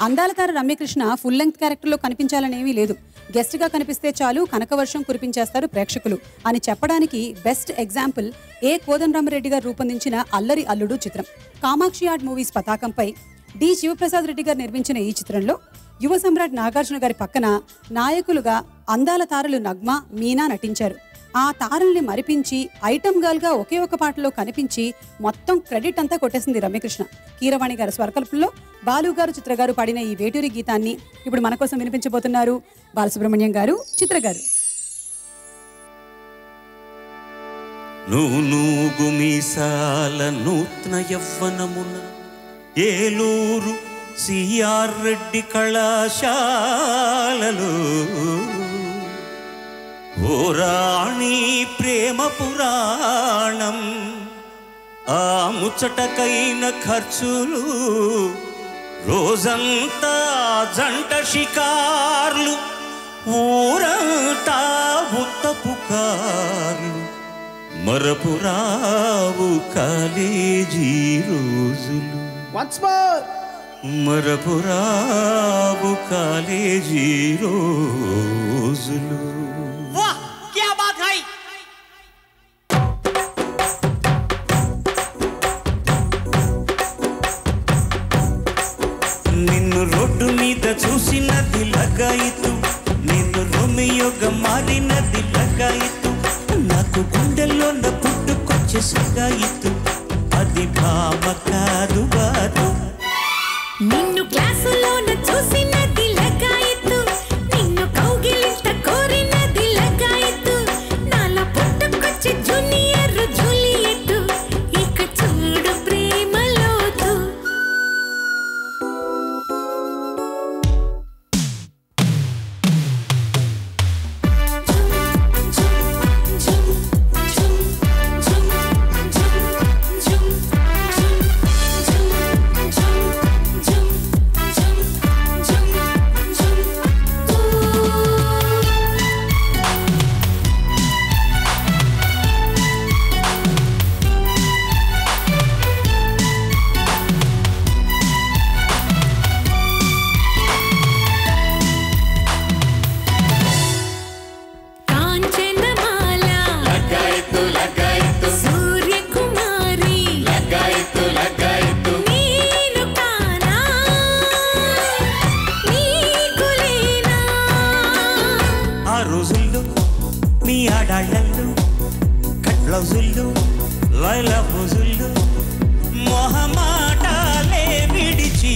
అందాల తార Ramyakrishna full length క్యారెక్టర్లో కనిపించాలనేమీ లేదు గెస్ట్గా కనిపిస్తే చాలు కనకవర్షం కురిపించేస్తారు ప్రేక్షకులు అని చెప్పడానికి బెస్ట్ ఎగ్జాంపుల్ ఏ కోదండరామరెడ్డి గారు రూపొందించిన అల్లరి అల్లుడు చిత్రం కామాక్షి ఆర్ట్ మూవీస్ పతాకంపై డి శివప్రసాద్ రెడ్డి గారు నిర్మించిన ఈ చిత్రంలో యువ సమ్రాట్ నాగార్జున గారి పక్కన నాయకులుగా అందాల తారలు నగ్మ మీనా నటించారు ఆ తారల్ని మరిపించి ఐటమ్ గర్ల్ గా ఒకే ఒక పాటలో కనిపించి మొత్తం క్రెడిట్ అంతా కొట్టేసింది రమ్యకృష్ణ కీరవాణి గారి స్వరకల్పంలో బాలు గారు చిత్ర గారు పాడిన ఈ వేటూరి గీతాన్ని ఇప్పుడు మన కోసం వినిపించబోతున్నారు బాలసుబ్రహ్మణ్యం గారు చిత్ర గారు నువ్వు నూగు మీసాల నూత్న యవ్వనమున ఏలూరు సిఆర్ రెడ్డి కళాశాలలో ఓ రాణి ప్రేమ పురాణం ఆ ముచ్చటకైన ఖర్చులు రోజంతా జంట షికార్లు ఊరంతా ఉత్త పుకార్లు మరపురావు కాలేజీ రోజులు వన్స్ మోర్ మరపురావు కాలేజీ రోజులు वाह क्या बात है నిన్ను రోడ్డు మీద చూసినది లగాయితు నిన్ను రోమియోగా మారినది లగాయితు నాకు గుండెల్లో నా పుట్టుకొచ్చే సగాయితు అది భామ కాదు బాదు నిన్ను క్లాసులోన చూసినది లగాయత్తు నిన్ను కౌగిలింత కోరినది లగాయత్తు నాలో పుట్టుకొచ్చి జూనియర్ జూలియట్ ఇక చూడు ప్రేమలోతు కాంచనమాల లగాయత్తు లగాయత్తు సూర్యకుమారి లగాయత్తు లగాయత్తు నేను కానా నీకు లేనా ఆ రోజుల్లో మీ ఆడాళ్ళల్లో కట్ బ్లౌజుల్లో లైలా రోజుల్లో మొహమాటాలే విడిచి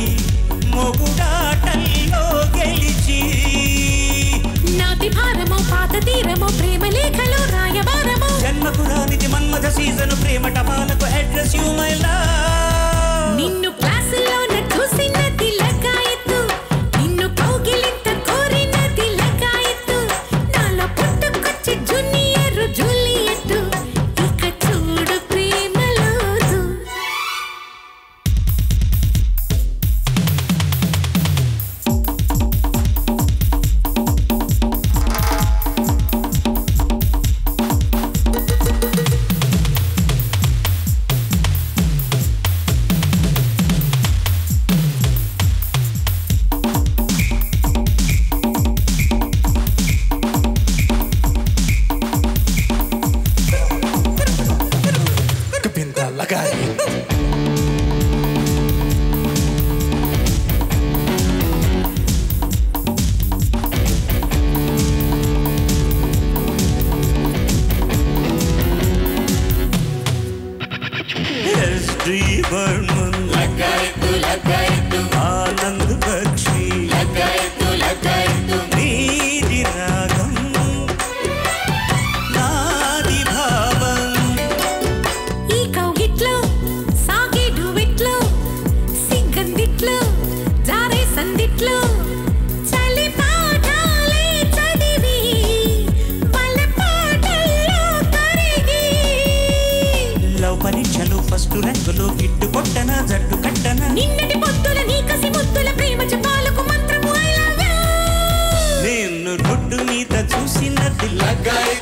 మొగుడాటల్లో గెలిచి నాటి భారమో పాత తీరమో ప్రేమ లేఖలో రాయబారమో జన్మకు రానిది మన్మథ సీజను ప్రేమ టపాలకు అడ్రస్ యూ మై లవ్ నిన్ను క్లాసులోన చూసినది లగాయత్తు నిన్ను కౌగిలింత కోరినది లగాయత్తు నాలో పుట్టుకొచ్చి జూనియర్ జూలియట్ ఇక చూడు ప్రేమలోతు కపింత లగాయి ఎస్ డి బర్మన్ లగాయత్తు లగాయత్తు ఆనంద్ బక్షి లగాయత్తు లగాయత్తు నీది రాగం నాది భావం ఈ కౌగిట్లో సాగే డువిట్లో సిగ్గందిట్లో జారే సందిట్లో చలి పాఠాలే చదివి పల పాటల్లో కరిగి లవ్ పరీక్షలు ఫస్ట్ ర్యాంకులు గిట్టు కొట్టన జట్టు కట్టన నిన్నటి పొత్తుల నీ కసి ముత్తుల ప్రేమ జపాలకు మంత్రము I love you. నిన్ను రొడ్డు మీద చూసినది లగాయత్తు